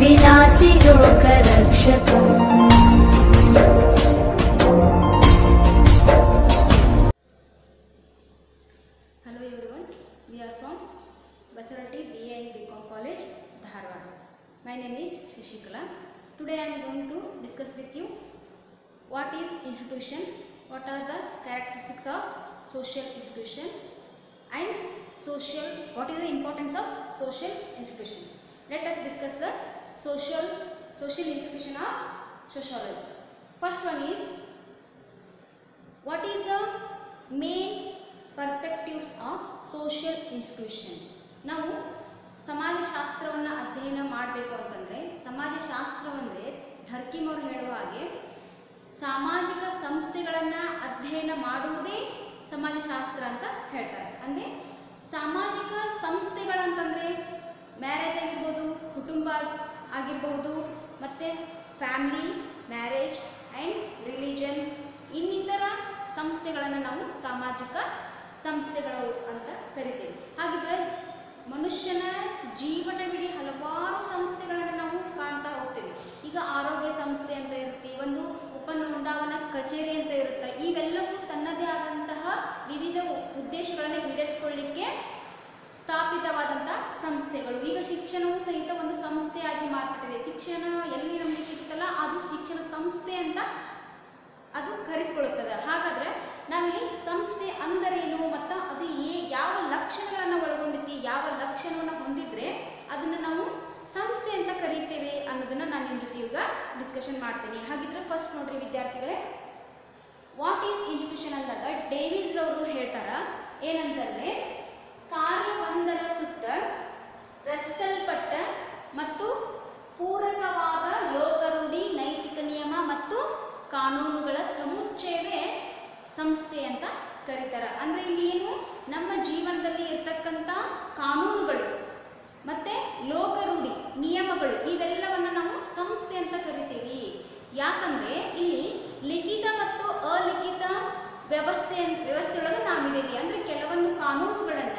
विलासि लोकरक्षकम् Hello everyone, we are from Basarati BA and BCom College, Dharwad. My name is Shishikala. Today I am going to discuss with you what is institution, what are the characteristics of social institution and social, what is the importance of social institution. Let us discuss the social, social institution of sociology. First one is what is the main perspectives of social institution ನಾವು ಸಮಾಜಶಾಸ್ತ್ರವನ್ನು ಅಧ್ಯಯನ ಮಾಡಬೇಕು ಅಂತಂದರೆ ಸಮಾಜಶಾಸ್ತ್ರವಂದರೆ ಢರ್ಕಿಮ್ ಅವರು ಹೇಳುವ ಹಾಗೆ ಸಾಮಾಜಿಕ ಸಂಸ್ಥೆಗಳನ್ನು ಅಧ್ಯಯನ ಮಾಡುವುದೇ ಸಮಾಜಶಾಸ್ತ್ರ ಅಂತ ಹೇಳ್ತಾರೆ ಅಂದರೆ ಸಾಮಾಜಿಕ ಸಂಸ್ಥೆಗಳಂತಂದರೆ ಮ್ಯಾರೇಜ್ ಆಗಿರ್ಬೋದು ಕುಟುಂಬ ಆಗಿರ್ಬೋದು ಮತ್ತು ಫ್ಯಾಮ್ಲಿ ಮ್ಯಾರೇಜ್ ಆ್ಯಂಡ್ ರಿಲಿಜನ್ ಇನ್ನಿತರ ಸಂಸ್ಥೆಗಳನ್ನು ನಾವು ಸಾಮಾಜಿಕ ಸಂಸ್ಥೆಗಳು ಅಂತ ಕರಿತೇವೆ ಹಾಗಿದ್ರೆ ಮನುಷ್ಯನ ಜೀವನವಿಡೀ ಹಲವಾರು ಸಂಸ್ಥೆಗಳನ್ನು ನಾವು ಕಾಣ್ತಾ ಹೋಗ್ತೇವೆ ಈಗ ಆರೋಗ್ಯ ಸಂಸ್ಥೆ ಅಂತ ಇರುತ್ತೆ ಒಂದು ಉಪನೋಂದಾವನ ಕಚೇರಿ ಅಂತ ಇರುತ್ತೆ ಇವೆಲ್ಲವೂ ತನ್ನದೇ ಆದಂತಹ ವಿವಿಧ ಉದ್ದೇಶಗಳನ್ನು ಈಡೇರಿಸಿಕೊಳ್ಳಿಕ್ಕೆ ಸ್ಥಾಪಿತವಾದಂತಹ ಸಂಸ್ಥೆಗಳು ಈಗ ಶಿಕ್ಷಣವು ಸಹಿತ ಒಂದು ಸಂಸ್ಥೆಯಾಗಿ ಮಾರ್ಪಟ್ಟಿದೆ ಶಿಕ್ಷಣ ಎಲ್ಲಿ ನಮಗೆ ಸಿಗುತ್ತಲ್ಲ ಅದು ಶಿಕ್ಷಣ ಸಂಸ್ಥೆ ಅಂತ ಅದು ಕರೆಸಿಕೊಳ್ಳುತ್ತದೆ ಹಾಗಾದ್ರೆ ನಾವಿಲ್ಲಿ ಸಂಸ್ಥೆ ಅಂದರೇನು ಮತ್ತು ಅದು ಏ ಯಾವ ಲಕ್ಷಣಗಳನ್ನು ಒಳಗೊಂಡಿದ್ದು ಯಾವ ಲಕ್ಷಣವನ್ನು ಹೊಂದಿದ್ರೆ ಅದನ್ನು ನಾವು ಸಂಸ್ಥೆ ಅಂತ ಕರೀತೇವೆ ಅನ್ನೋದನ್ನ ನಾನು ನಿಮ್ಮ ಜೊತೆ ಈಗ ಡಿಸ್ಕಷನ್ ಮಾಡ್ತೀನಿ ಹಾಗಿದ್ರೆ ಫಸ್ಟ್ ನೋಡ್ರಿ ವಿದ್ಯಾರ್ಥಿಗಳೇ ವಾಟ್ ಈಸ್ ಇನ್ಸ್ಟಿಟ್ಯೂಷನ್ ಅಂದಾಗ ಡೇವಿಸ್ ರವರು ಹೇಳ್ತಾರ ಏನಂತಂದ್ರೆ ಕಾರ್ಯವೊಂದರ ಸುತ್ತ ರಚಿಸಲ್ಪಟ್ಟ ಮತ್ತು ಪೂರಕವಾದ ಲೋಕರೂಢಿ ನೈತಿಕ ನಿಯಮ ಮತ್ತು ಕಾನೂನುಗಳ ಸಮುಚ್ಚಯವೇ ಸಂಸ್ಥೆ ಅಂತ ಕರೀತಾರೆ ಅಂದರೆ ಇಲ್ಲಿ ಏನು ನಮ್ಮ ಜೀವನದಲ್ಲಿ ಇರ್ತಕ್ಕಂಥ ಕಾನೂನುಗಳು ಮತ್ತೆ ಲೋಕರೂಢಿ ನಿಯಮಗಳು ಇವೆಲ್ಲವನ್ನು ನಾವು ಸಂಸ್ಥೆ ಅಂತ ಕರಿತೀವಿ ಯಾಕಂದ್ರೆ ಇಲ್ಲಿ ಲಿಖಿತ ಮತ್ತು ಅಲಿಖಿತ ವ್ಯವಸ್ಥೆ ವ್ಯವಸ್ಥೆಯೊಳಗೆ ನಾವಿದ್ದೀವಿ ಅಂದ್ರೆ ಕೆಲವೊಂದು ಕಾನೂನುಗಳನ್ನ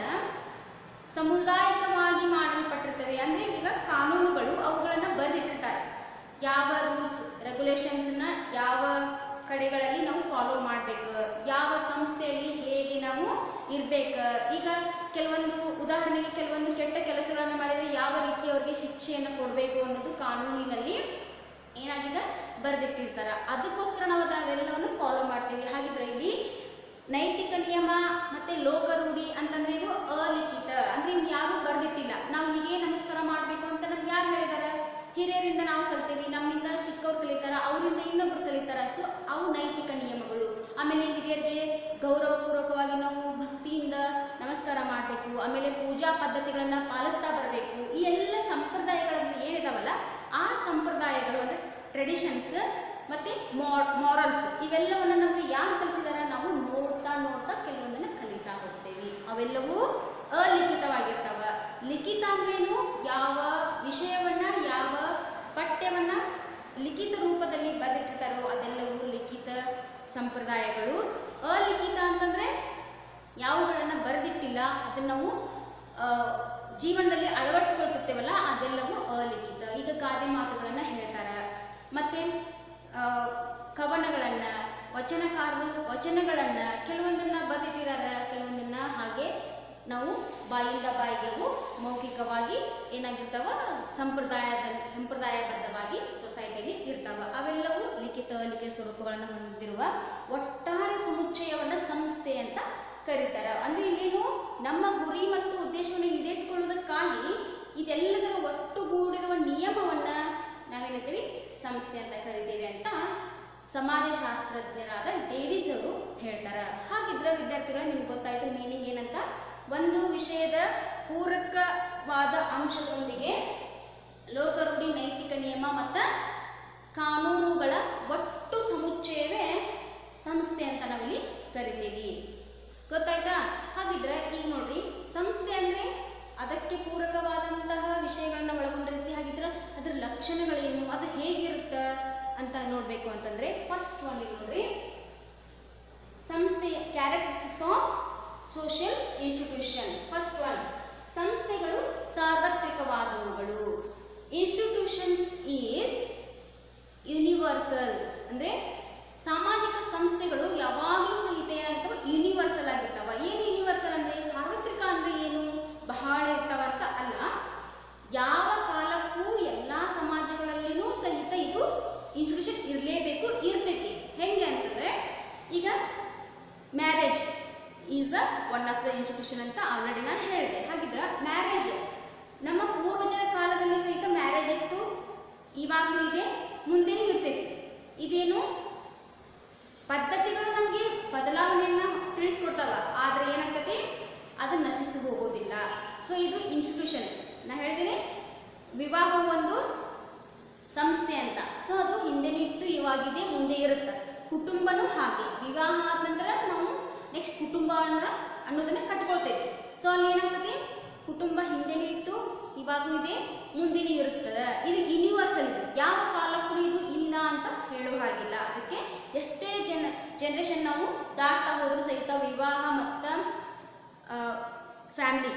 ಸಮುದಾಯಿಕವಾಗಿ ಮಾಡಲ್ಪಟ್ಟಿರ್ತವೆ ಅಂದ್ರೆ ಈಗ ಕಾನೂನುಗಳು ಅವುಗಳನ್ನು ಬರೆದಿಟ್ಟಿರ್ತಾರೆ ಯಾವ ರೂಲ್ಸ್ ರೆಗ್ಯುಲೇಷನ್ಸ್ನ ಯಾವ ಕಡೆಗಳಲ್ಲಿ ನಾವು ಫಾಲೋ ಮಾಡಬೇಕು ಯಾವ ಸಂಸ್ಥೆಯಲ್ಲಿ ಹೇಗೆ ನಾವು ಇರ್ಬೇಕು ಈಗ ಕೆಲವೊಂದು ಉದಾಹರಣೆಗೆ ಕೆಲವೊಂದು ಕೆಟ್ಟ ಕೆಲಸಗಳನ್ನು ಮಾಡಿದರೆ ಯಾವ ರೀತಿ ಅವರಿಗೆ ಶಿಕ್ಷೆಯನ್ನು ಕೊಡಬೇಕು ಅನ್ನೋದು ಕಾನೂನಿನಲ್ಲಿ ಏನಾಗಿದೆ ಬರೆದಿಟ್ಟಿರ್ತಾರೆ ಅದಕ್ಕೋಸ್ಕರ ನಾವು ಅದನ್ನೆಲ್ಲವನ್ನು ಫಾಲೋ ಮಾಡ್ತೀವಿ ಹಾಗಿದ್ರೆ ಇಲ್ಲಿ ನೈತಿಕ ನಿಯಮ ಮತ್ತೆ ಲೋಕರೂಢಿ ಅಂತಂದ್ರೆ ಇದು ಅಲಿಖಿತ ಅಂದ್ರೆ ಇವ್ನು ಯಾರು ಬರೆದಿಟ್ಟಿಲ್ಲ ನಾವು ಹೀಗೆ ನಮಸ್ಕಾರ ಮಾಡಬೇಕು ಅಂತ ನಮ್ಗೆ ಯಾರು ಹೇಳಿದಾರೆ ಹಿರಿಯರಿಂದ ನಾವು ಕಲ್ತೀವಿ ನಮ್ಮಿಂದ ಚಿಕ್ಕವ್ರು ಕಲಿತಾರ ಅವರಿಂದ ಇನ್ನೊಬ್ರು ಕಲಿತಾರ ಸೊ ಅವು ನೈತಿಕ ನಿಯಮಗಳು ಆಮೇಲೆ ಹಿರಿಯರಿಗೆ ಗೌರವಪೂರ್ವಕವಾಗಿ ನಾವು ಭಕ್ತಿಯಿಂದ ನಮಸ್ಕಾರ ಮಾಡಬೇಕು ಆಮೇಲೆ ಪೂಜಾ ಪದ್ಧತಿಗಳನ್ನ ಪಾಲಿಸ್ತಾ ಬರಬೇಕು ಈ ಎಲ್ಲ ಸಂಪ್ರದಾಯಗಳನ್ನು ಏನಿದಾವಲ್ಲ ಆ ಸಂಪ್ರದಾಯಗಳು ಅಂದರೆ ಟ್ರೆಡಿಷನ್ಸ್ ಮತ್ತು ಮಾರಲ್ಸ್ ಇವೆಲ್ಲವನ್ನು ನಮಗೆ ಯಾರು ಕಲಿಸಿದಾರೆ ನಾವು ನೋಡ್ತಾ ನೋಡ್ತಾ ಕೆಲವೊಂದನ್ನು ಕಲಿತಾ ಹೋಗ್ತೇವೆ ಅವೆಲ್ಲವೂ ಅಲಿಖಿತವಾಗಿರ್ತಾವ ಲಿಖಿತ ಅಂದ್ರೇನು ಯಾವ ವಿಷಯವನ್ನ ಯಾವ ಪಠ್ಯವನ್ನ ಲಿಖಿತ ರೂಪದಲ್ಲಿ ಬರೆದಿಟ್ಟಿರ್ತಾರೋ ಅದೆಲ್ಲವೂ ಲಿಖಿತ ಸಂಪ್ರದಾಯಗಳು ಅಲಿಖಿತ ಅಂತಂದ್ರೆ ಯಾವುಗಳನ್ನು ಬರೆದಿಟ್ಟಿಲ್ಲ ಅದನ್ನು ನಾವು ಆ, ಜೀವನದಲ್ಲಿ ಅಳವಡಿಸ್ಕೊಳ್ತಿರ್ತೇವಲ್ಲ ಅದೆಲ್ಲವೂ ಅಲಿಖಿತ ಈಗ ಗಾದೆ ಮಾತುಗಳನ್ನು ಹೇಳ್ತಾರೆ ಮತ್ತೆ ಆ, ಕವನಗಳನ್ನು ವಚನಕಾರರು ವಚನಗಳನ್ನು ಕೆಲವೊಂದನ್ನು ಬರೆದಿಟ್ಟಿದ್ದಾರೆ ಕೆಲವೊಂದನ್ನು ಹಾಗೆ ನಾವು ಬಾಯಿಂದ ಬಾಯಿಗೆವು ಮೌಖಿಕವಾಗಿ ಏನಾಗಿರ್ತಾವ ಸಂಪ್ರದಾಯದ ಸಂಪ್ರದಾಯಬದ್ಧವಾಗಿ ಸೊಸೈಟಿಯಲ್ಲಿ ಇರ್ತಾವ ಅವೆಲ್ಲವೂ ಲಿಖಿತ ಲಿಖಿತ ಸ್ವರೂಪಗಳನ್ನು ಹೊಂದಿರುವ ಒಟ್ಟಾರೆ ಸಮುಚ್ಚಯವನ್ನು ಸಂಸ್ಥೆ ಅಂತ ಕರೀತಾರೆ ಅಂದ್ರೆ ಇಲ್ಲೇನು ನಮ್ಮ ಗುರಿ ಮತ್ತು ಉದ್ದೇಶವನ್ನು ಈಡೇರಿಸಿಕೊಳ್ಳುವುದಕ್ಕಾಗಿ ಇದೆಲ್ಲದರ ಒಟ್ಟುಗೂಡಿರುವ ನಿಯಮವನ್ನ ನಾವೇನಂತೀವಿ ಸಂಸ್ಥೆ ಅಂತ ಕರಿತೇವೆ ಅಂತ ಸಮಾಜಶಾಸ್ತ್ರಜ್ಞರಾದ ಡೇವಿಸ್ ಅವರು ಹೇಳ್ತಾರೆ ಹಾಗಿದ್ರೆ ವಿದ್ಯಾರ್ಥಿಗಳ ನಿಮ್ಗೆ ಗೊತ್ತಾಯ್ತು ಮೀನಿಂಗ್ ಏನಂತ ಒಂದು ವಿಷಯದ ಪೂರಕವಾದ ಅಂಶದೊಂದಿಗೆ ಲೋಕರೂಢಿ ನೈತಿಕ ನಿಯಮ ಮತ್ತು ಕಾನೂನುಗಳ ಒಟ್ಟು ಸಮುಚ್ಚಯವೇ ಸಂಸ್ಥೆ ಅಂತ ನಾವಿಲ್ಲಿ ಕರಿತೀವಿ ಗೊತ್ತಾಯ್ತಾ ಹಾಗಿದ್ರೆ ಈಗ ನೋಡ್ರಿ ಸಂಸ್ಥೆ ಅಂದರೆ ಅದಕ್ಕೆ ಪೂರಕವಾದಂತಹ ವಿಷಯಗಳನ್ನ ಒಳಗೊಂಡಿರುತ್ತೆ ಹಾಗಿದ್ರೆ ಅದರ ಲಕ್ಷಣಗಳೇನು ಅದು ಹೇಗಿರುತ್ತೆ ಅಂತ ನೋಡಬೇಕು ಅಂತಂದ್ರೆ ಫಸ್ಟ್ ಒನ್ ನೋಡ್ರಿ ಸಂಸ್ಥೆಯ characteristics of social institution first one ಸಂಸ್ಥೆಗಳು ಸಾರ್ವತ್ರಿಕವಾದವುಗಳು ಇನ್ಸ್ಟಿಟ್ಯೂಷನ್ಸ್ ಈಸ್ ಯೂನಿವರ್ಸಲ್ ಅಂದರೆ ಸಾಮಾಜಿಕ ಸಂಸ್ಥೆಗಳು ಯಾವಾಗಲೂ ಸಹಿತ ಏನಾಗ್ತವೆ ಯೂನಿವರ್ಸಲ್ ಆಗಿರ್ತಾವ ಏನು ಯೂನಿವರ್ಸಲ್ ಅಂದರೆ ಸಾರ್ವತ್ರಿಕ ಅಂದರೆ ಏನು ಬಹಳ ಇರ್ತಾವ ಅಂತ ಅಲ್ಲ ಯಾವ ಕಾಲಕ್ಕೂ ಎಲ್ಲ ಸಮಾಜಗಳಲ್ಲಿನೂ ಸಹಿತ ಇದು ಇನ್ಸ್ಟಿಟ್ಯೂಷನ್ ಇರಲೇಬೇಕು ಇರ್ತೈತಿ ಹೆಂಗೆ ಅಂತಂದರೆ ಈಗ marriage is the one of the institution ಅಂತ ಆಲ್ರೆಡಿ ನಾನು ಹೇಳಿದೆ ಹಾಗಿದ್ರೆ ಮ್ಯಾರೇಜ್ ನಮ್ಮ ಪೂರ್ವಜರ ಕಾಲದಲ್ಲಿ ಸಹಿತ ಮ್ಯಾರೇಜ್ ಇತ್ತು ಇವಾಗಲೂ ಇದೆ ಮುಂದೆನೂ ಇರ್ತೈತಿ ಇದೇನು ಪದ್ಧತಿಗಳು ನಮಗೆ ಬದಲಾವಣೆಯನ್ನು ತಿಳಿಸ್ಕೊಡ್ತಾವ ಆದರೆ ಏನಾಗ್ತೈತಿ ಅದು ನಶಿಸಿ ಹೋಗೋದಿಲ್ಲ ಸೊ ಇದು ಇನ್ಸ್ಟಿಟ್ಯೂಷನ್ ನಾ ಹೇಳಿದ್ದೀನಿ ವಿವಾಹ ಒಂದು ಸಂಸ್ಥೆ ಅಂತ ಸೊ ಅದು ಹಿಂದೆನೂ ಇತ್ತು ಇವಾಗಿದೆ ಮುಂದೆ ಇರುತ್ತೆ ಕುಟುಂಬನೂ ಹಾಗೆ ವಿವಾಹ ಆದ ನಂತರ ನಾವು ನೆಕ್ಸ್ಟ್ ಕುಟುಂಬ ಅನ್ನೋ ಅನ್ನೋದನ್ನ ಕಟ್ಕೊಳ್ತೇವೆ ಸೊ ಅಲ್ಲಿ ಏನಾಗ್ತದೆ ಕುಟುಂಬ ಹಿಂದೆನೂ ಇತ್ತು ಇವಾಗೂ ಇದೆ ಮುಂದೆನೂ ಇರುತ್ತದೆ ಇದು ಯೂನಿವರ್ಸಲ್ ಇದು ಯಾವ ಕಾಲಕ್ಕೂ ಇದು ಇಲ್ಲ ಅಂತ ಹೇಳುವ ಹಾಗಿಲ್ಲ ಅದಕ್ಕೆ ಎಷ್ಟೇ ಜನ ಜನ್ರೇಷನ್ ನಾವು ದಾಟ್ತಾ ಹೋದರೂ ಸಹಿತ ವಿವಾಹ ಮತ್ತು ಫ್ಯಾಮ್ಲಿ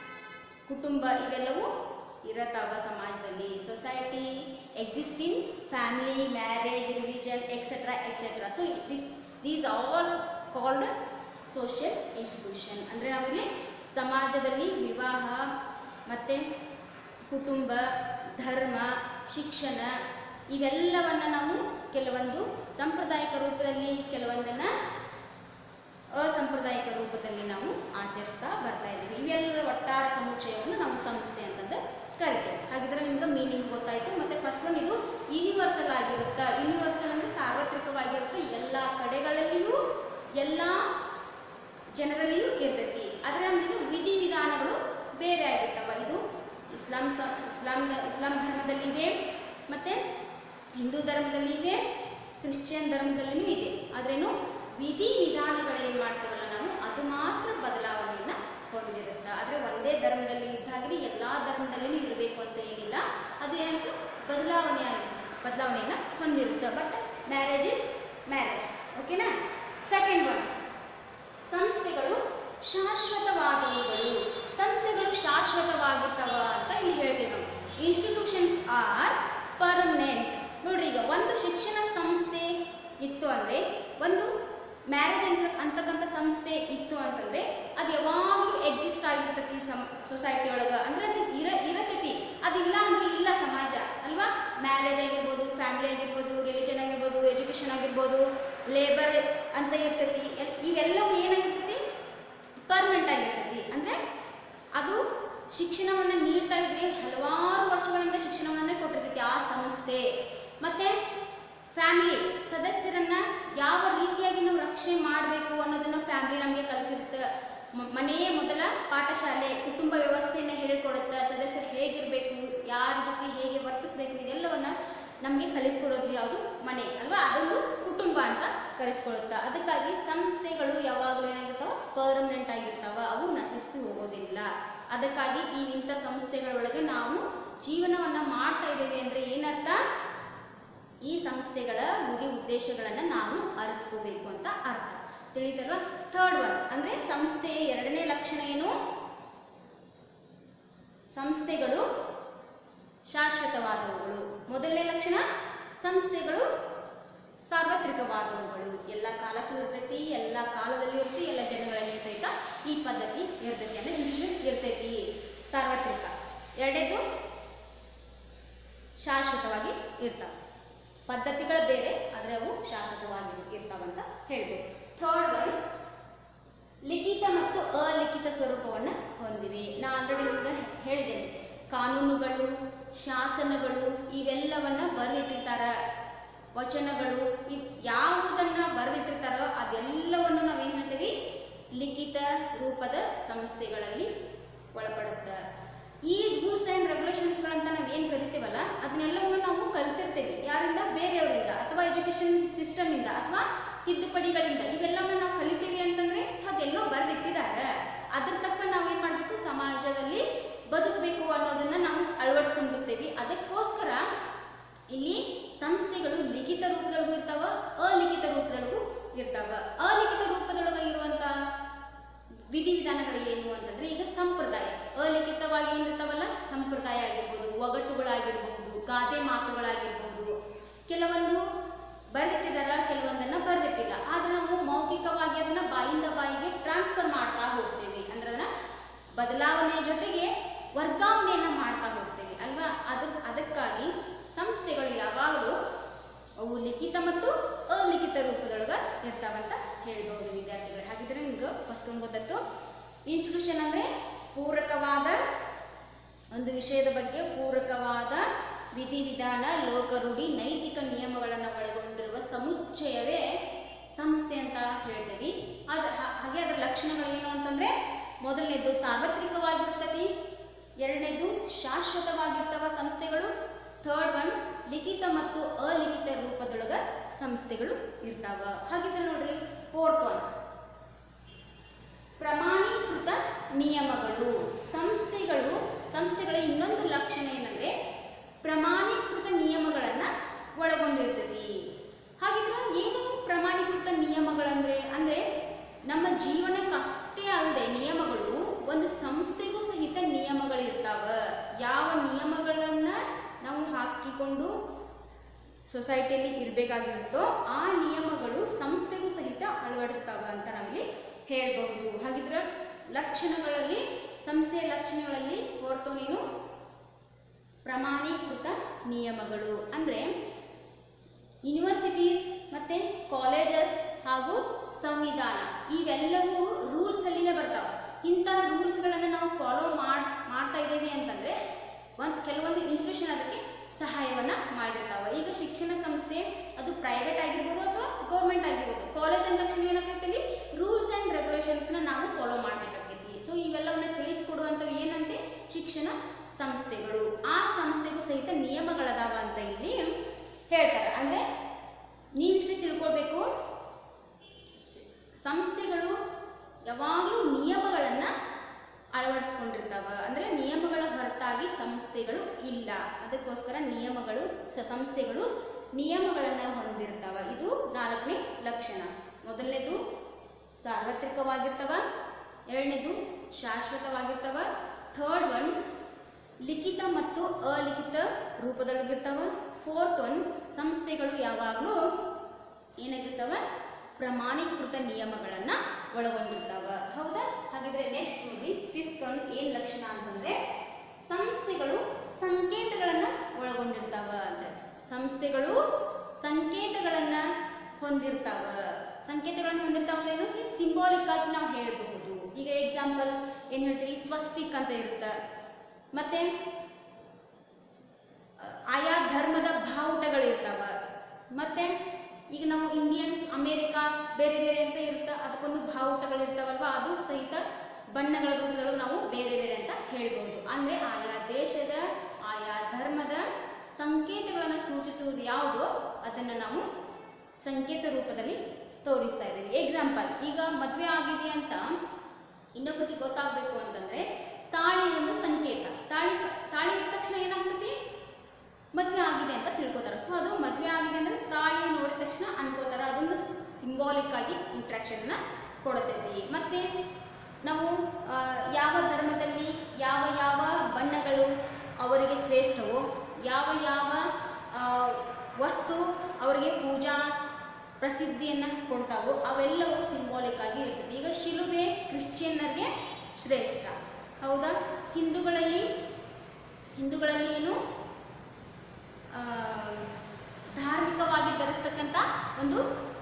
ಕುಟುಂಬ ಇವೆಲ್ಲವೂ ಇರತಾವ ಸಮಾಜದಲ್ಲಿ society existing family marriage religion etcetera etcetera so this these all called social institution ಅಂದರೆ ನಾವಿಲ್ಲಿ ಸಮಾಜದಲ್ಲಿ ವಿವಾಹ ಮತ್ತು ಕುಟುಂಬ ಧರ್ಮ ಶಿಕ್ಷಣ ಇವೆಲ್ಲವನ್ನು ನಾವು ಕೆಲವೊಂದು ಸಾಂಪ್ರದಾಯಿಕ ರೂಪದಲ್ಲಿ ಕೆಲವೊಂದನ್ನು ಅಸಾಂಪ್ರದಾಯಿಕ ರೂಪದಲ್ಲಿ ನಾವು ಆಚರಿಸ್ತಾ ಬರ್ತಾ ಇದ್ದೀವಿ ಇವೆಲ್ಲರ ಒಟ್ಟಾರೆ ಸಮುಚ್ಚಯವನ್ನು ನಾವು ಸಂಸ್ಥೆ ಅಂತಂದು ಕರಿತೇವೆ ಹಾಗಿದ್ರೆ ನಿಮ್ಗೆ ಮೀನಿಂಗ್ ಗೊತ್ತಾಯಿತು ಮತ್ತು ಫಸ್ಟ್ ಒನ್ ಇದು ಯೂನಿವರ್ಸಲ್ ಆಗಿರುತ್ತೆ ಯೂನಿವರ್ಸಲ್ ಅಂದರೆ ಸಾರ್ವತ್ರಿಕವಾಗಿರುತ್ತೆ ಎಲ್ಲ ಕಡೆಗಳಲ್ಲಿಯೂ ಎಲ್ಲ ಜನರಲ್ಲಿಯೂ ಇರ್ತೈತಿ ಅದರ ಅಂದಿನ ವಿಧಿವಿಧಾನಗಳು ಬೇರೆ ಆಗಿರ್ತಾವ ಇದು ಇಸ್ಲಾಂ ಸ ಇಸ್ಲಾಂ ಇಸ್ಲಾಂ ಧರ್ಮದಲ್ಲಿ ಇದೆ ಮತ್ತು ಹಿಂದೂ ಧರ್ಮದಲ್ಲಿ ಇದೆ ಕ್ರಿಶ್ಚಿಯನ್ ಧರ್ಮದಲ್ಲಿಯೂ ಇದೆ ಆದ್ರೇನು ವಿಧಿ ವಿಧಾನಗಳು ಏನು ಮಾಡ್ತೀವಲ್ಲ ನಾವು ಅದು ಮಾತ್ರ ಬದಲಾವಣೆಯನ್ನು ಹೊಂದಿರುತ್ತೆ ಆದರೆ ಒಂದೇ ಧರ್ಮದಲ್ಲಿ ಇದ್ದಾಗಲೇ ಎಲ್ಲ ಧರ್ಮದಲ್ಲಿಯೂ ಇರಬೇಕು ಅಂತ ಏನಿಲ್ಲ ಅದು ಏನಂತ ಬದಲಾವಣೆ ಆಗಿ ಬದಲಾವಣೆಯನ್ನು ಹೊಂದಿರುತ್ತೆ ಬಟ್ ಮ್ಯಾರೇಜ್ ಇಸ್ ಮ್ಯಾರೇಜ್ ಓಕೆನಾ ಸೆಕೆಂಡ್ ಒನ್ ಸಂಸ್ಥೆಗಳು ಶಾಶ್ವತವಾದವುಗಳು ಸಂಸ್ಥೆಗಳು ಶಾಶ್ವತವಾಗಿರ್ತವ ಅಂತ ಇಲ್ಲಿ ಹೇಳ್ತೀವಿ ನಾವು ಇನ್ಸ್ಟಿಟ್ಯೂಷನ್ಸ್ ಆರ್ ಪರ್ಮನೆಂಟ್ ನೋಡ್ರಿ ಈಗ ಒಂದು ಶಿಕ್ಷಣ ಸಂಸ್ಥೆ ಇತ್ತು ಅಂದರೆ ಒಂದು ಮ್ಯಾರೇಜ್ ಅಂತ ಅಂತಕ್ಕಂಥ ಸಂಸ್ಥೆ ಇತ್ತು ಅಂತಂದರೆ ಅದು ಯಾವಾಗಲೂ ಎಕ್ಸಿಸ್ಟ್ ಆಗಿರ್ತೈತಿ ಸಮ್ ಸೊಸೈಟಿ ಒಳಗೆ ಅಂದರೆ ಅದು ಇರ ಇರತೈತಿ ಅದಿಲ್ಲ ಅಂದರೆ ಇಲ್ಲ ಸಮಾಜ ಅಲ್ವಾ ಮ್ಯಾರೇಜ್ ಆಗಿರ್ಬೋದು ಫ್ಯಾಮಿಲಿ ಆಗಿರ್ಬೋದು ರಿಲಿಜನ್ ಆಗಿರ್ಬೋದು ಎಜುಕೇಷನ್ ಆಗಿರ್ಬೋದು ಲೇಬರ್ ಅಂತ ಇರ್ತೈತಿ ಎಲ್- ಇವೆಲ್ಲವೂ ಏನಾಗಿರ್ತೈತಿ ಪರ್ಮನೆಂಟ್ ಆಗಿರ್ತೈತಿ ಅಂದರೆ ಅದು ಶಿಕ್ಷಣವನ್ನು ನೀಡ್ತಾ ಇದ್ರೆ ಹಲವಾರು ವರ್ಷಗಳಿಂದ ಶಿಕ್ಷಣವನ್ನೇ ಕೊಟ್ಟಿರ್ತೈತಿ ಆ ಸಂಸ್ಥೆ ಮತ್ತು ಫ್ಯಾಮಿಲಿ ಸದಸ್ಯರನ್ನ ಯಾವ ರೀತಿಯಾಗಿ ನಾವು ರಕ್ಷಣೆ ಮಾಡಬೇಕು ಅನ್ನೋದನ್ನು ಫ್ಯಾಮಿಲಿ ನಮಗೆ ಕಲಿಸಿರುತ್ತೆ ಮ- ಮನೆಯೇ ಮೊದಲ ಪಾಠಶಾಲೆ ಕುಟುಂಬ ವ್ಯವಸ್ಥೆಯನ್ನು ಹೇಳಿಕೊಡುತ್ತೆ ಸದಸ್ಯರು ಹೇಗಿರಬೇಕು ಯಾರ ಜೊತೆ ಹೇಗೆ ವರ್ತಿಸಬೇಕು ಇದೆಲ್ಲವನ್ನ ನಮಗೆ ಕಲಿಸ್ಕೊಡೋದು ಯಾವುದು ಮನೆ ಅಲ್ವಾ ಅದೊಂದು ಕುಟುಂಬ ಅಂತ ಕರೆಸ್ಕೊಳ್ಳುತ್ತೆ ಅದಕ್ಕಾಗಿ ಸಂಸ್ಥೆಗಳು ಯಾವಾಗಲೂ ಏನಾಗಿರ್ತಾವ ಪರ್ಮನೆಂಟ್ ಆಗಿರ್ತಾವ ಅವು ನಶಿಸಿ ಹೋಗೋದಿಲ್ಲ ಅದಕ್ಕಾಗಿ ಈ ಇಂಥ ಸಂಸ್ಥೆಗಳೊಳಗೆ ನಾವು ಜೀವನವನ್ನು ಮಾಡ್ತಾ ಇದ್ದೇವೆ ಅಂದರೆ ಏನರ್ಥ ಈ ಸಂಸ್ಥೆಗಳ ಗುರಿ ಉದ್ದೇಶಗಳನ್ನು ನಾವು ಅರಿತುಕೋಬೇಕು ಅಂತ ಅರ್ಥ ತಿಳಿತಲ್ವಾ ಥರ್ಡ್ ಒನ್ ಅಂದರೆ ಸಂಸ್ಥೆಯ ಎರಡನೇ ಲಕ್ಷಣ ಏನು ಸಂಸ್ಥೆಗಳು ಶಾಶ್ವತವಾದವುಗಳು ಮೊದಲನೇ ಲಕ್ಷಣ ಸಂಸ್ಥೆಗಳು ಸಾರ್ವತ್ರಿಕವಾದವುಗಳು ಎಲ್ಲ ಕಾಲಕ್ಕೂ ಇರ್ತೈತಿ ಎಲ್ಲ ಕಾಲದಲ್ಲಿ ಇರ್ತೈತಿ ಎಲ್ಲ ಜನಗಳಲ್ಲಿ ಸಹಿತ ಈ ಪದ್ಧತಿ ಇರ್ತೈತಿ ಅಂದರೆ ಇನ್ಸ್ಟಿಟ್ಯೂಷನ್ ಇರ್ತೈತಿ ಸಾರ್ವತ್ರಿಕ ಎರಡನೇದು ಶಾಶ್ವತವಾಗಿ ಇರ್ತಾವೆ ಪದ್ಧತಿಗಳು ಬೇರೆ ಆದರೆ ಅವು ಶಾಶ್ವತವಾಗಿ ಇರ್ತಾವಂತ ಹೇಳ್ಬೋದು ಥರ್ಡ್ ಒನ್ ಲಿಖಿತ ಮತ್ತು ಅಲಿಖಿತ ಸ್ವರೂಪವನ್ನು ಹೊಂದಿವೆ ನಾ ಆಲ್ರೆಡಿ ನಿಮ್ಗೆ ಹೇಳಿದ್ದೇನೆ ಕಾನೂನುಗಳು ಶಾಸನಗಳು ಇವೆಲ್ಲವನ್ನ ಬರೆದಿಟ್ಟಿರ್ತಾರ ವಚನಗಳು ಇವ್ ಯಾವುದನ್ನ ಬರೆದಿಟ್ಟಿರ್ತಾರೋ ಅದೆಲ್ಲವನ್ನು ನಾವೇನು ಹೇಳ್ತೀವಿ ಲಿಖಿತ ರೂಪದ ಸಂಸ್ಥೆಗಳಲ್ಲಿ ಒಳಪಡುತ್ತೆ ಈ ರೂಲ್ಸ್ ಆ್ಯಂಡ್ ರೆಗ್ಯುಲೇಷನ್ಸ್ಗಳಂತ ನಾವು ಏನು ಕರಿತೀವಲ್ಲ ಅದನ್ನೆಲ್ಲವನ್ನು ನಾವು ಕಲ್ತಿರ್ತೇವೆ ಯಾರಿಂದ ಬೇರೆಯವರಿಂದ ಅಥವಾ ಎಜುಕೇಷನ್ ಸಿಸ್ಟಮಿಂದ ಅಥವಾ ತಿದ್ದುಪಡಿಗಳಿಂದ ಇವೆಲ್ಲವನ್ನು ನಾವು ಕಲಿತೀವಿ ಅಂತಂದರೆ ಸೊ ಅದೆಲ್ಲೋ ಬರೆದಿಟ್ಟಿದ್ದಾರೆ ಅದ್ರ ತಕ್ಕ ನಾವೇನು ಮಾಡಬೇಕು ಸಮಾಜದಲ್ಲಿ ಬದುಕಬೇಕು ಅನ್ನೋದನ್ನು ನಾವು ಅಳವಡಿಸ್ಕೊಂಡಿರ್ತೀವಿ ಅದಕ್ಕೋಸ್ಕರ ಇಲ್ಲಿ ಸಂಸ್ಥೆಗಳು ಲಿಖಿತ ರೂಪದೊಳಗೂ ಇರ್ತಾವ ಅಲಿಖಿತ ರೂಪದೊಳಗೂ ಇರ್ತಾವ ಅಲಿಖಿತ ರೂಪದೊಳಗೆ ಇರುವಂಥ ವಿಧಿವಿಧಾನಗಳು ಏನು ಅಂತಂದ್ರೆ ಈಗ ಸಂಪ್ರದಾಯ ಅಲಿಖಿತವಾಗಿ ಏನಿರ್ತಾವಲ್ಲ ಸಂಪ್ರದಾಯ ಆಗಿರ್ಬೋದು ಒಗಟುಗಳಾಗಿರ್ಬೋದು ಅಷ್ಟೊಂದು ಗೊತ್ತಾಯ್ತು ಇನ್ಸ್ಟಿಟ್ಯೂಷನ್ ಅಂದರೆ ಪೂರಕವಾದ ಒಂದು ವಿಷಯದ ಬಗ್ಗೆ ಪೂರಕವಾದ ವಿಧಿವಿಧಾನ ಲೋಕರೂಢಿ ನೈತಿಕ ನಿಯಮಗಳನ್ನು ಒಳಗೊಂಡಿರುವ ಸಮುಚ್ಚಯವೇ ಸಂಸ್ಥೆ ಅಂತ ಹೇಳ್ತೀವಿ ಅದ ಹಾ- ಹಾಗೆ ಅದರ ಲಕ್ಷಣಗಳು ಏನು ಅಂತಂದ್ರೆ ಮೊದಲನೇದು ಸಾರ್ವತ್ರಿಕವಾಗಿರ್ತತಿ ಎರಡನೇದು ಶಾಶ್ವತವಾಗಿರ್ತವ ಸಂಸ್ಥೆಗಳು ಥರ್ಡ್ ಒನ್ ಲಿಖಿತ ಮತ್ತು ಅಲಿಖಿತ ರೂಪದೊಳಗ ಸಂಸ್ಥೆಗಳು ಇರ್ತಾವ ಹಾಗಿದ್ರೆ ನೋಡ್ರಿ ಫೋರ್ತ್ ಒನ್ ಪ್ರಮಾಣೀಕೃತ ನಿಯಮಗಳು ಸಂಸ್ಥೆಗಳು ಸಂಸ್ಥೆಗಳ ಇನ್ನೊಂದು ಲಕ್ಷಣ ಏನಂದ್ರೆ ಪ್ರಮಾಣೀಕೃತ ನಿಯಮಗಳನ್ನ ಒಳಗೊಂಡಿರ್ತತಿ ಹಾಗಿದ್ರೆ ಏನು ಪ್ರಮಾಣೀಕೃತ ನಿಯಮಗಳಂದ್ರೆ ಅಂದ್ರೆ ನಮ್ಮ ಜೀವನಕ್ಕಷ್ಟೇ ಅಲ್ಲದೆ ನಿಯಮಗಳು ಒಂದು ಸಂಸ್ಥೆಗೂ ಸಹಿತ ನಿಯಮಗಳಿರ್ತಾವ ಯಾವ ನಿಯಮಗಳನ್ನ ನಾವು ಹಾಕಿಕೊಂಡು ಸೊಸೈಟಿಯಲ್ಲಿ ಇರಬೇಕಾಗಿರುತ್ತೋ ಆ ನಿಯಮಗಳು ಸಂಸ್ಥೆಗೂ ಸಹಿತ ಅಳವಡಿಸ್ತಾವ ಅಂತ ನಾವಿಲ್ಲಿ ಹೇಳಬಹುದು ಹಾಗಿದ್ರೆ ಲಕ್ಷಣಗಳಲ್ಲಿ ಸಂಸ್ಥೆಯ ಲಕ್ಷಣಗಳಲ್ಲಿ ಹೊರತು ನೀನು ಪ್ರಮಾಣೀಕೃತ ನಿಯಮಗಳು ಅಂದರೆ ಯೂನಿವರ್ಸಿಟೀಸ್ ಮತ್ತು ಕಾಲೇಜಸ್ ಹಾಗೂ ಸಂವಿಧಾನ ಇವೆಲ್ಲವೂ ರೂಲ್ಸಲ್ಲಿನೇ ಬರ್ತಾವೆ ಇಂಥ ರೂಲ್ಸ್ಗಳನ್ನು ನಾವು ಫಾಲೋ ಮಾಡ್ ಮಾಡ್ತಾ ಇದ್ದೀವಿ ಅಂತಂದರೆ ಒಂದು ಕೆಲವೊಂದು ಇನ್ಸ್ಟಿಟ್ಯೂಷನ್ ಅದಕ್ಕೆ ಸಹಾಯವನ್ನು ಮಾಡಿರ್ತಾವೆ ಈಗ ಶಿಕ್ಷಣ ಸಂಸ್ಥೆ ಅದು ಪ್ರೈವೇಟ್ ಆಗಿರ್ಬೋದು ಅಥವಾ ಗೌರ್ಮೆಂಟ್ ಆಗಿರ್ಬೋದು ಕಾಲೇಜ್ ಅಂದ ತಕ್ಷಣ ಏನಾಗ್ತೈತಿ ರೂಲ್ಸ್ ಆ್ಯಂಡ್ ರೆಗ್ಯುಲೇಷನ್ಸ್ನ ನಾವು ಫಾಲೋ ಮಾಡಬೇಕಾಗೈತಿ ಸೊ ಇವೆಲ್ಲವನ್ನ ತಿಳಿಸ್ಕೊಡುವಂಥವು ಏನಂತೆ ಶಿಕ್ಷಣ ಸಂಸ್ಥೆಗಳು ಆ ಸಂಸ್ಥೆಗೂ ಸಹಿತ ನಿಯಮಗಳದಾವ ಅಂತ ಇಲ್ಲಿ ಹೇಳ್ತಾರೆ ಅಂದರೆ ನೀವಿಷ್ಟು ತಿಳ್ಕೊಳ್ಬೇಕು ಸ- ಸಂಸ್ಥೆಗಳು ಯಾವಾಗಲೂ ನಿಯಮಗಳನ್ನು ಅಳವಡಿಸ್ಕೊಂಡಿರ್ತಾವ ಅಂದರೆ ನಿಯಮಗಳ ಹೊರತಾಗಿ ಸಂಸ್ಥೆಗಳು ಇಲ್ಲ ಅದಕ್ಕೋಸ್ಕರ ನಿಯಮಗಳು ಸ- ಸಂಸ್ಥೆಗಳು ನಿಯಮಗಳನ್ನು ಹೊಂದಿರ್ತಾವ ಇದು ನಾಲ್ಕನೇ ಲಕ್ಷಣ ಮೊದಲನೇದು ಸಾರ್ವತ್ರಿಕವಾಗಿರ್ತವ ಎರಡನೇದು ಶಾಶ್ವತವಾಗಿರ್ತವ ಥರ್ಡ್ ಒನ್ ಲಿಖಿತ ಮತ್ತು ಅಲಿಖಿತ ರೂಪದೊಳಗಿರ್ತಾವ ಫೋರ್ತ್ ಒನ್ ಸಂಸ್ಥೆಗಳು ಯಾವಾಗಲೂ ಏನಾಗಿರ್ತಾವ ಪ್ರಮಾಣೀಕೃತ ನಿಯಮಗಳನ್ನು ಒಳಗೊಂಡಿರ್ತಾವ ಹೌದಾ ಹಾಗಿದ್ರೆ ನೆಕ್ಸ್ಟ್ ನೋಡಿ ಫಿಫ್ತ್ ಒನ್ ಏನು ಲಕ್ಷಣ ಅಂತಂದ್ರೆ ಸಂಸ್ಥೆಗಳು ಸಂಕೇತಗಳನ್ನು ಒಳಗೊಂಡಿರ್ತಾವ ಅಂತ ಸಂಸ್ಥೆಗಳು ಸಂಕೇತಗಳನ್ನ ಹೊಂದಿರ್ತಾವ ಸಂಕೇತಗಳನ್ನು ಹೊಂದಿರ್ತಾವ ಅಂದ್ರೆ ಸಿಂಬಾಲಿಕ್ ಆಗಿ ನಾವು ಹೇಳಬಹುದು ಈಗ ಎಕ್ಸಾಂಪಲ್ ಏನು ಹೇಳ್ತೀರಿ ಸ್ವಸ್ತಿಕ್ ಅಂತ ಇರುತ್ತೆ ಮತ್ತೆ ಆಯಾ ಧರ್ಮದ ಬಾವುಟಗಳಿರ್ತಾವ ಮತ್ತೆ ಈಗ ನಾವು ಇಂಡಿಯನ್ಸ್ ಅಮೇರಿಕಾ ಬೇರೆ ಬೇರೆ ಅಂತ ಇರುತ್ತೆ ಅದಕ್ಕೊಂದು ಬಾವುಟಗಳಿರ್ತಾವಲ್ವ ಅದು ಸಹಿತ ಬಣ್ಣಗಳ ರೂಪದಲ್ಲೂ ನಾವು ಬೇರೆ ಬೇರೆ ಅಂತ ಹೇಳ್ಬೋದು ಅಂದರೆ ಆಯಾ ದೇಶದ ಆಯಾ ಧರ್ಮದ ಸಂಕೇತಗಳನ್ನು ಸೂಚಿಸುವುದು ಯಾವುದೋ ಅದನ್ನು ನಾವು ಸಂಕೇತ ರೂಪದಲ್ಲಿ ತೋರಿಸ್ತಾ ಇದ್ದೀವಿ ಎಕ್ಸಾಂಪಲ್ ಈಗ ಮದುವೆ ಆಗಿದೆ ಅಂತ ಇನ್ನೊಬ್ಬರಿಗೆ ಗೊತ್ತಾಗಬೇಕು ಅಂತಂದ್ರೆ ತಾಳಿ ಒಂದು ಸಂಕೇತ ತಾಳಿ ತಾಳಿ ಇದ್ದ ತಕ್ಷಣ ಏನಾಗ್ತತಿ ಮದುವೆ ಆಗಿದೆ ಅಂತ ತಿಳ್ಕೊತಾರೆ ಸೊ ಅದು ಮದುವೆ ಆಗಿದೆ ಅಂದ್ರೆ ತಾಳಿ ನೋಡಿದ ತಕ್ಷಣ ಅನ್ಕೋತಾರೆ ಅದೊಂದು ಸಿಂಬಾಲಿಕ್ ಆಗಿ ಇಂಟ್ರಾಕ್ಷನ್ನ ಕೊಡ್ತೈತಿ ಮತ್ತೆ ನಾವು ಆ, ಯಾವ ಧರ್ಮದಲ್ಲಿ ಯಾವ ಯಾವ ಬಣ್ಣಗಳು ಅವರಿಗೆ ಶ್ರೇಷ್ಠವೋ ಯಾವ ಯಾವ ಆ, ವಸ್ತು ಅವರಿಗೆ ಪೂಜಾ ಪ್ರಸಿದ್ಧಿಯನ್ನು ಕೊಡ್ತಾವೋ ಅವೆಲ್ಲವೂ ಸಿಂಬಾಲಿಕ್ ಆಗಿ ಇರ್ತದೆ ಈಗ ಶಿಲುಬೆ ಕ್ರಿಶ್ಚಿಯನ್ನರಿಗೆ ಶ್ರೇಷ್ಠ ಹೌದಾ ಹಿಂದೂಗಳಲ್ಲಿ ಹಿಂದೂಗಳಲ್ಲಿ ಏನು ಆ, ಧಾರ್ಮಿಕವಾಗಿ ಧರಿಸ್ತಕ್ಕಂಥ ಒಂದು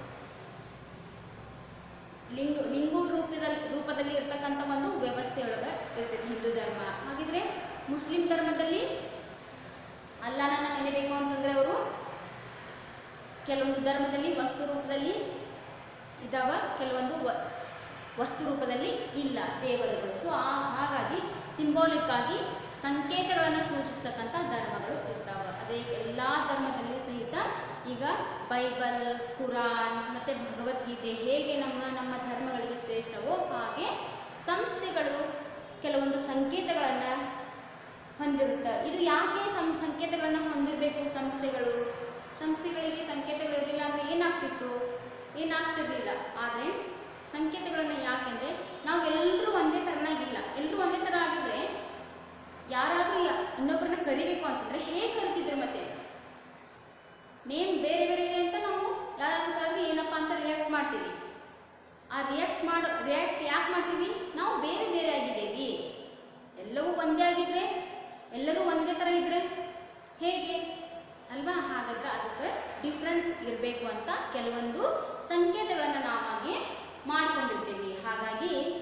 ಲಿಂಗ ಲಿಂಗು ರೂಪದಲ್ಲಿ ರೂಪದಲ್ಲಿ ಇರ್ತಕ್ಕಂಥ ಒಂದು ವ್ಯವಸ್ಥೆಯೊಳಗೆ ಇರ್ತೈತೆ ಹಿಂದೂ ಧರ್ಮ ಹಾಗಿದ್ರೆ ಮುಸ್ಲಿಂ ಧರ್ಮದಲ್ಲಿ ಅಲ್ಲಾಹನ ನೆನೆಬೇಕು ಅಂತಂದ್ರೆ ಅವರು ಕೆಲವೊಂದು ಧರ್ಮದಲ್ಲಿ ವಸ್ತು ರೂಪದಲ್ಲಿ ಇದಾವ ಕೆಲವೊಂದು ವ- ವಸ್ತು ರೂಪದಲ್ಲಿ ಇಲ್ಲ ದೇವರುಗಳು ಸೊ ಹಾಗಾಗಿ ಸಿಂಬಾಲಿಕ್ ಆಗಿ ಸಂಕೇತಗಳನ್ನು ಸೂಚಿಸ್ತಕ್ಕಂಥ ಧರ್ಮಗಳು ಇರ್ತಾವ ಅದೇ ಎಲ್ಲ ಧರ್ಮದಲ್ಲಿಯೂ ಸಹಿತ ಈಗ ಬೈಬಲ್ ಕುರಾನ್ ಮತ್ತು ಭಗವದ್ಗೀತೆ ಹೇಗೆ ನಮ್ಮ ನಮ್ಮ ಧರ್ಮಗಳಿಗೆ ಶ್ರೇಷ್ಠವೋ ಹಾಗೆ ಸಂಸ್ಥೆಗಳು ಕೆಲವೊಂದು ಸಂಕೇತಗಳನ್ನು ಹೊಂದಿರುತ್ತೆ ಇದು ಯಾಕೆ ಸಂ ಸಂಕೇತಗಳನ್ನು ಹೊಂದಿರಬೇಕು ಸಂಸ್ಥೆಗಳು ಸಂಸ್ಥೆಗಳಿಗೆ ಸಂಕೇತಗಳು ಇರಲಿಲ್ಲ ಅಂದರೆ ಏನಾಗ್ತಿತ್ತು ಏನಾಗ್ತಿರ್ಲಿಲ್ಲ ಆದರೆ ಸಂಕೇತಗಳನ್ನು ಯಾಕೆಂದರೆ ನಾವು ಎಲ್ಲರೂ ಒಂದೇ ಥರನಾಗಿಲ್ಲ ಎಲ್ಲರೂ ಒಂದೇ ಥರ ಆಗಿದ್ರೆ ಯಾರಾದರೂ ಇನ್ನೊಬ್ಬರನ್ನ ಕರಿಬೇಕು ಅಂತಂದರೆ ಹೇಗೆ ಕರಿತಿದ್ರು ಮತ್ತೆ ನೇಮ್ ಬೇರೆ ಬೇರೆ ಇದೆ ಅಂತ ನಾವು ಯಾರಾದ್ರೂ ಕರೆದ್ರೆ ಏನಪ್ಪ ಅಂತ ರಿಯಾಕ್ಟ್ ಮಾಡ್ತೀವಿ ಆ ರಿಯಾಕ್ಟ್ ಮಾಡೋ ರಿಯಾಕ್ಟ್ ಯಾಕೆ ಮಾಡ್ತೀವಿ ನಾವು ಬೇರೆ ಬೇರೆ ಆಗಿದ್ದೇವೆ ಎಲ್ಲವೂ ಒಂದೇ ಆಗಿದ್ರೆ ಎಲ್ಲರೂ ಒಂದೇ ಥರ ಇದ್ರೆ ಹೇಗೆ ಅಲ್ವಾ ಹಾಗಾದ್ರೆ ಅದಕ್ಕೆ ಡಿಫ್ರೆನ್ಸ್ ಇರಬೇಕು ಅಂತ ಕೆಲವೊಂದು ಸಂಕೇತಗಳನ್ನು ನಾವಾಗಿ ಮಾಡ್ಕೊಂಡಿರ್ತೀವಿ ಹಾಗಾಗಿ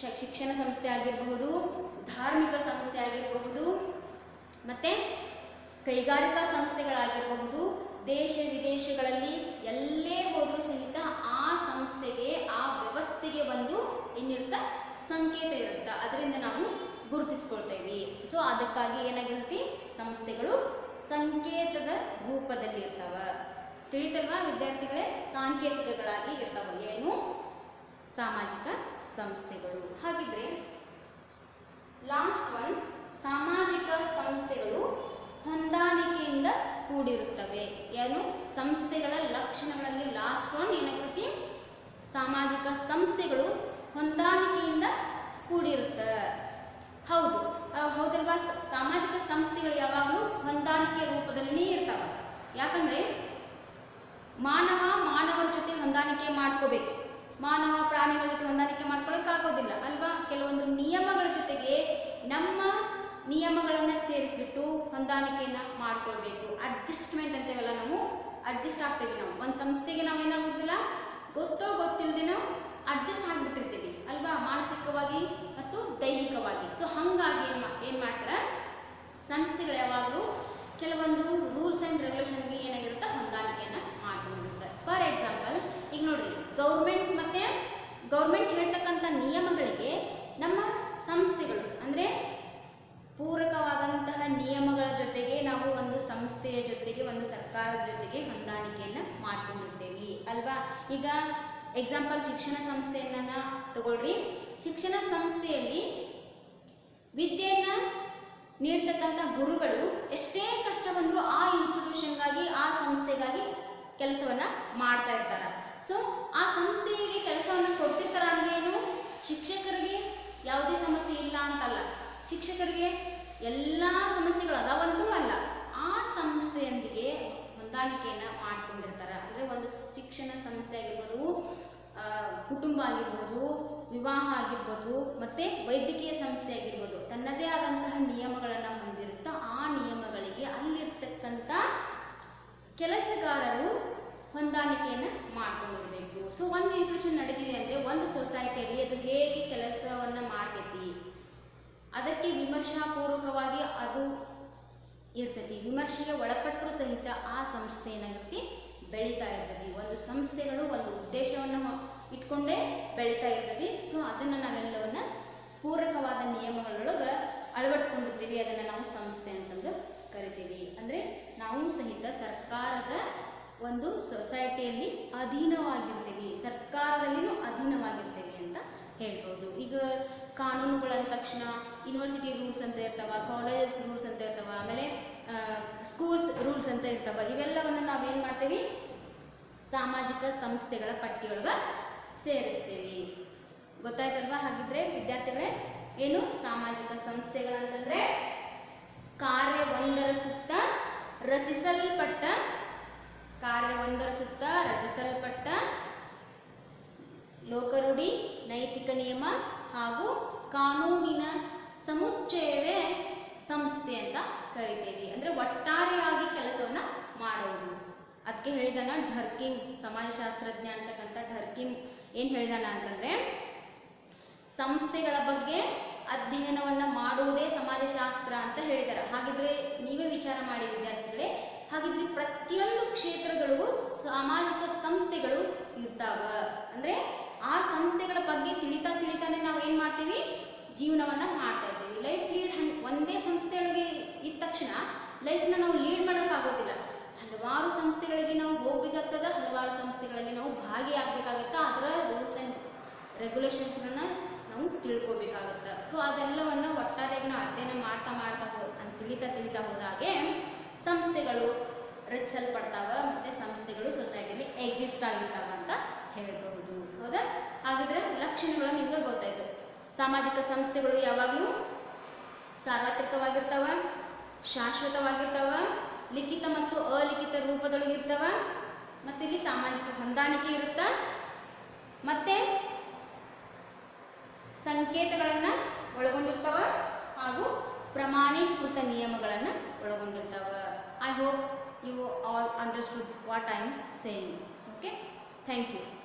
ಶ- ಶಿಕ್ಷಣ ಸಂಸ್ಥೆ ಆಗಿರಬಹುದು ಧಾರ್ಮಿಕ ಸಂಸ್ಥೆ ಆಗಿರಬಹುದು ಮತ್ತು ಕೈಗಾರಿಕಾ ಸಂಸ್ಥೆಗಳಾಗಿರಬಹುದು ದೇಶ ವಿದೇಶಗಳಲ್ಲಿ ಎಲ್ಲೇ ಹೋದರೂ ಸಹಿತ ಆ ಸಂಸ್ಥೆಗೆ ಆ ವ್ಯವಸ್ಥೆಗೆ ಒಂದು ಏನಿರುತ್ತೆ ಸಂಕೇತ ಇರುತ್ತೆ ಅದರಿಂದ ನಾವು ಗುರುತಿಸ್ಕೊಳ್ತೇವೆ ಸೊ ಅದಕ್ಕಾಗಿ ಏನಾಗಿರುತ್ತೆ ಸಂಸ್ಥೆಗಳು ಸಂಕೇತದ ರೂಪದಲ್ಲಿ ಇರ್ತಾವ ತಿಳಿತಲ್ವಾ ವಿದ್ಯಾರ್ಥಿಗಳೇ ಸಾಂಕೇತಿಕಗಳಾಗಿ ಇರ್ತಾವ ಏನು ಸಾಮಾಜಿಕ ಸಂಸ್ಥೆಗಳು ಹಾಗಿದ್ರೆ ಲಾಸ್ಟ್ ಒನ್ ಸಾಮಾಜಿಕ ಸಂಸ್ಥೆಗಳು ಹೊಂದಾಣಿಕೆಯಿಂದ ಕೂಡಿರುತ್ತವೆ ಏನು ಸಂಸ್ಥೆಗಳ ಲಕ್ಷಣಗಳಲ್ಲಿ ಲಾಸ್ಟ್ ಒನ್ ಏನಾಗಿರುತ್ತೆ ಸಾಮಾಜಿಕ ಸಂಸ್ಥೆಗಳು ಹೊಂದಾಣಿಕೆಯಿಂದ ಕೂಡಿರುತ್ತೆ ಹೌದು ಆ, ಹೌದಲ್ವಾ ಸ- ಸಾಮಾಜಿಕ ಸಂಸ್ಥೆಗಳು ಯಾವಾಗಲೂ ಹೊಂದಾಣಿಕೆ ರೂಪದಲ್ಲಿನೇ ಇರ್ತಾವೆ ಯಾಕಂದ್ರೆ ಮಾನವ ಮಾನವರ ಜೊತೆ ಹೊಂದಾಣಿಕೆ ಮಾಡ್ಕೋಬೇಕು ಮಾನವ ಪ್ರಾಣಿಗಳ ಜೊತೆ ಹೊಂದಾಣಿಕೆ ಮಾಡ್ಕೊಳಕ್ ಆಗೋದಿಲ್ಲ ಅಲ್ವಾ ಕೆಲವೊಂದು ನಿಯಮಗಳ ಜೊತೆಗೆ ನಮ್ಮ ನಿಯಮಗಳನ್ನು ಸೇರಿಸ್ಬಿಟ್ಟು ಹೊಂದಾಣಿಕೆಯನ್ನ ಮಾಡ್ಕೊಳ್ಬೇಕು ಅಡ್ಜಸ್ಟ್ಮೆಂಟ್ ಅಂತೇವಲ್ಲ ನಾವು ಅಡ್ಜಸ್ಟ್ ಆಗ್ತೇವೆ ನಾವು ಒಂದು ಸಂಸ್ಥೆಗೆ ನಾವು ಏನಾಗೋದಿಲ್ಲ ಗೊತ್ತೋ ಗೊತ್ತಿಲ್ಲದೇನೋ ಅಡ್ಜಸ್ಟ್ ಆಗಿಬಿಟ್ಟಿರ್ತೀವಿ ಅಲ್ವಾ ಮಾನಸಿಕವಾಗಿ ಮತ್ತು ದೈಹಿಕವಾಗಿ ಸೊ ಹಂಗಾಗಿ ಏನು ಮಾ ಏನು ಮಾಡ್ತಾರೆ ಸಂಸ್ಥೆಗಳು ಯಾವಾಗಲೂ ಕೆಲವೊಂದು ರೂಲ್ಸ್ ಆ್ಯಂಡ್ ರೆಗ್ಯುಲೇಷನ್ಗೆ ಏನಾಗಿರುತ್ತೆ ಹೊಂದಾಣಿಕೆಯನ್ನು ಮಾಡ್ಕೊಂಡಿರುತ್ತೆ ಫಾರ್ ಎಕ್ಸಾಂಪಲ್ ಈಗ ನೋಡ್ರಿ ಗೌರ್ಮೆಂಟ್ ಮತ್ತು ಗೌರ್ಮೆಂಟ್ ಹೇಳ್ತಕ್ಕಂಥ ನಿಯಮಗಳಿಗೆ ನಮ್ಮ ಸಂಸ್ಥೆಗಳು ಅಂದರೆ ಪೂರಕವಾದಂತಹ ನಿಯಮಗಳ ಜೊತೆಗೆ ನಾವು ಒಂದು ಸಂಸ್ಥೆಯ ಜೊತೆಗೆ ಒಂದು ಸರ್ಕಾರದ ಜೊತೆಗೆ ಹೊಂದಾಣಿಕೆಯನ್ನು ಮಾಡ್ಕೊಂಡಿರ್ತೇವೆ ಅಲ್ವಾ ಈಗ ಎಕ್ಸಾಂಪಲ್ ಶಿಕ್ಷಣ ಸಂಸ್ಥೆಯನ್ನ ತಗೊಳ್ರಿ ಶಿಕ್ಷಣ ಸಂಸ್ಥೆಯಲ್ಲಿ ವಿದ್ಯೆಯನ್ನ ನೀಡ್ತಕ್ಕಂಥ ಗುರುಗಳು ಎಷ್ಟೇ ಕಷ್ಟ ಬಂದರೂ ಆ ಇನ್ಸ್ಟಿಟ್ಯೂಷನ್ಗಾಗಿ ಆ ಸಂಸ್ಥೆಗಾಗಿ ಕೆಲಸವನ್ನ ಮಾಡ್ತಾ ಇರ್ತಾರೆ ಸೊ ಆ ಸಂಸ್ಥೆಗೆ ಕೆಲಸವನ್ನು ಕೊಡ್ತಿರ್ತಾರ ಅಂದ್ರೆ ಏನು ಶಿಕ್ಷಕರಿಗೆ ಯಾವುದೇ ಸಮಸ್ಯೆ ಇಲ್ಲ ಅಂತಲ್ಲ ಶಿಕ್ಷಕರಿಗೆ ಎಲ್ಲ ಸಮಸ್ಯೆಗಳು ಅದಾವಂತೂ ಅಲ್ಲ ಆ ಸಂಸ್ಥೆಯೊಂದಿಗೆ ಹೊಂದಾಣಿಕೆಯನ್ನು ಮಾಡ್ಕೊಂಡಿರ್ತಾರೆ ಅಂದರೆ ಒಂದು ಶಿಕ್ಷಣ ಸಂಸ್ಥೆ ಆಗಿರ್ಬೋದು ಆ, ಕುಟುಂಬ ಆಗಿರ್ಬೋದು ವಿವಾಹ ಆಗಿರ್ಬೋದು ಮತ್ತು ವೈದ್ಯಕೀಯ ಸಂಸ್ಥೆ ಆಗಿರ್ಬೋದು ತನ್ನದೇ ಆದಂತಹ ನಿಯಮಗಳನ್ನು ಹೊಂದಿರುತ್ತೋ ಆ ನಿಯಮಗಳಿಗೆ ಅಲ್ಲಿರ್ತಕ್ಕಂಥ ಕೆಲಸಗಾರರು ಹೊಂದಾಣಿಕೆಯನ್ನು ಮಾಡ್ಕೊಂಡಿರಬೇಕು ಸೊ ಒಂದು ಇನ್ಸ್ಟಿಟ್ಯೂಷನ್ ನಡೀತಿದೆ ಅಂದರೆ ಒಂದು ಸೊಸೈಟಿಯಲ್ಲಿ ಅದು ಹೇಗೆ ಕೆಲಸವನ್ನು ಮಾಡ್ತೈತಿ ಅದಕ್ಕೆ ವಿಮರ್ಶಾಪೂರ್ವಕವಾಗಿ ಅದು ಇರ್ತೈತಿ ವಿಮರ್ಶೆಗೆ ಒಳಪಟ್ಟರೂ ಸಹಿತ ಆ ಸಂಸ್ಥೆ ಏನಾಗುತ್ತೆ ಬೆಳೀತಾ ಇರ್ತದೆ ಒಂದು ಸಂಸ್ಥೆಗಳು ಒಂದು ಉದ್ದೇಶವನ್ನು ಹೊ- ಇಟ್ಕೊಂಡೇ ಬೆಳೀತಾ ಇರ್ತದೆ ಸೊ ಅದನ್ನು ನಾವೆಲ್ಲವನ್ನ ಪೂರಕವಾದ ನಿಯಮಗಳೊಳಗೆ ಅಳವಡಿಸ್ಕೊಂಡಿರ್ತೀವಿ ಅದನ್ನು ನಾವು ಸಂಸ್ಥೆ ಅಂತಂದು ಕರಿತೀವಿ ಅಂದರೆ ನಾವು ಸಹಿತ ಸರ್ಕಾರದ ಒಂದು ಸೊಸೈಟಿಯಲ್ಲಿ ಅಧೀನವಾಗಿರ್ತೀವಿ ಸರ್ಕಾರದಲ್ಲಿನೂ ಅಧೀನವಾಗಿರ್ತೀವಿ ಅಂತ ಹೇಳ್ಬೋದು ಈಗ ಕಾನೂನುಗಳಂದ ತಕ್ಷಣ ಯೂನಿವರ್ಸಿಟಿ ರೂಲ್ಸ್ ಅಂತ ಇರ್ತಾವ ಕಾಲೇಜಸ್ ರೂಲ್ಸ್ ಅಂತ ಇರ್ತಾವ ಆಮೇಲೆ ಸ್ಕೂಲ್ಸ್ ರೂಲ್ಸ್ ಅಂತ ಇರ್ತಾವ ಇವೆಲ್ಲವನ್ನು ನಾವೇನು ಮಾಡ್ತೀವಿ ಸಾಮಾಜಿಕ ಸಂಸ್ಥೆಗಳ ಪಟ್ಟಿಯೊಳಗೆ ಸೇರಿಸ್ತೀವಿ ಗೊತ್ತಾಯ್ತಲ್ವಾ ಹಾಗಿದ್ರೆ ವಿದ್ಯಾರ್ಥಿಗಳೇ ಏನು ಸಾಮಾಜಿಕ ಸಂಸ್ಥೆಗಳಂತಂದ್ರೆ ಕಾರ್ಯವೊಂದರ ಸುತ್ತ ರಚಿಸಲ್ಪಟ್ಟ ಕಾರ್ಯವೊಂದರ ಸುತ್ತ ರಚಿಸಲ್ಪಟ್ಟ ಲೋಕರೂಢಿ ನೈತಿಕ ನಿಯಮ ಹಾಗೂ ಕಾನೂನಿನ ಸಮುಚ್ಚಯವೇ ಸಂಸ್ಥೆ ಅಂತ ಕರಿತೀವಿ ಅಂದರೆ ಒಟ್ಟಾರೆಯಾಗಿ ಕೆಲಸವನ್ನು ಮಾಡೋದು ಅದಕ್ಕೆ ಹೇಳಿದಾನ ಢರ್ಕಿನ್ ಸಮಾಜಶಾಸ್ತ್ರಜ್ಞ ಅಂತಕ್ಕಂಥ ಢರ್ಕಿನ್ ಏನು ಹೇಳಿದಾನ ಅಂತಂದರೆ ಸಂಸ್ಥೆಗಳ ಬಗ್ಗೆ ಅಧ್ಯಯನವನ್ನು ಮಾಡುವುದೇ ಸಮಾಜಶಾಸ್ತ್ರ ಅಂತ ಹೇಳಿದ್ದಾರೆ ಹಾಗಿದ್ರೆ ನೀವೇ ವಿಚಾರ ಮಾಡಿ ವಿದ್ಯಾರ್ಥಿಗಳೇ ಹಾಗಿದ್ರೆ ಪ್ರತಿಯೊಂದು ಕ್ಷೇತ್ರಗಳಿಗೂ ಸಾಮಾಜಿಕ ಸಂಸ್ಥೆಗಳು ಇರ್ತಾವ ಅಂದರೆ ಆ ಸಂಸ್ಥೆಗಳ ಬಗ್ಗೆ ತಿಳಿತಾ ತಿಳಿತಾನೆ ನಾವು ಏನು ಮಾಡ್ತೀವಿ ಜೀವನವನ್ನು ಮಾಡ್ತಾ ಇರ್ತೀವಿ ಲೈಫ್ ಲೀಡ್ ಹಂಗೆ ಒಂದೇ ಸಂಸ್ಥೆಯೊಳಗೆ ಇದ್ದ ತಕ್ಷಣ ಲೈಫ್ನ ನಾವು ಲೀಡ್ ಮಾಡೋಕ್ಕಾಗೋದಿಲ್ಲ ಹಲವಾರು ಸಂಸ್ಥೆಗಳಿಗೆ ನಾವು ಹೋಗ್ಬೇಕಾಗ್ತದ ಹಲವಾರು ಸಂಸ್ಥೆಗಳಲ್ಲಿ ನಾವು ಭಾಗಿಯಾಗಬೇಕಾಗತ್ತೆ ಅದರ ರೂಲ್ಸ್ ಆ್ಯಂಡ್ ರೆಗ್ಯುಲೇಷನ್ಸ್ಗಳನ್ನ ನಾವು ತಿಳ್ಕೊಬೇಕಾಗತ್ತೆ ಸೊ ಅದೆಲ್ಲವನ್ನು ಒಟ್ಟಾರೆಯಾಗಿ ನಾವು ಅಧ್ಯಯನ ಮಾಡ್ತಾ ಮಾಡ್ತಾ ಹೋ ಅಂತ ತಿಳಿತಾ ತಿಳಿತಾ ಹೋದಾಗೆ ಸಂಸ್ಥೆಗಳು ರಚಿಸಲ್ಪಡ್ತಾವ ಮತ್ತು ಸಂಸ್ಥೆಗಳು ಸೊಸೈಟಿಲಿ ಎಕ್ಸಿಸ್ಟ್ ಆಗಿರ್ತಾವ ಅಂತ ಹೇಳ್ಬಹುದು ಹೌದಾ ಹಾಗಿದ್ರೆ ಲಕ್ಷಣಗಳು ನಿಮ್ಗೆ ಗೊತ್ತಾಯ್ತು ಸಾಮಾಜಿಕ ಸಂಸ್ಥೆಗಳು ಯಾವಾಗಲೂ ಸಾರ್ವತ್ರಿಕವಾಗಿರ್ತಾವ ಶಾಶ್ವತವಾಗಿರ್ತಾವ ಲಿಖಿತ ಮತ್ತು ಅಲಿಖಿತ ರೂಪದೊಳಗಿರ್ತಾವ ಮತ್ತು ಇಲ್ಲಿ ಸಾಮಾಜಿಕ ಹೊಂದಾಣಿಕೆ ಇರುತ್ತಾ ಮತ್ತೆ ಸಂಕೇತಗಳನ್ನು ಒಳಗೊಂಡಿರ್ತಾವ ಹಾಗೂ ಪ್ರಮಾಣೀಕೃತ ನಿಯಮಗಳನ್ನು ಒಳಗೊಂಡಿರ್ತಾವ I hope you all understood what I am saying okay thank you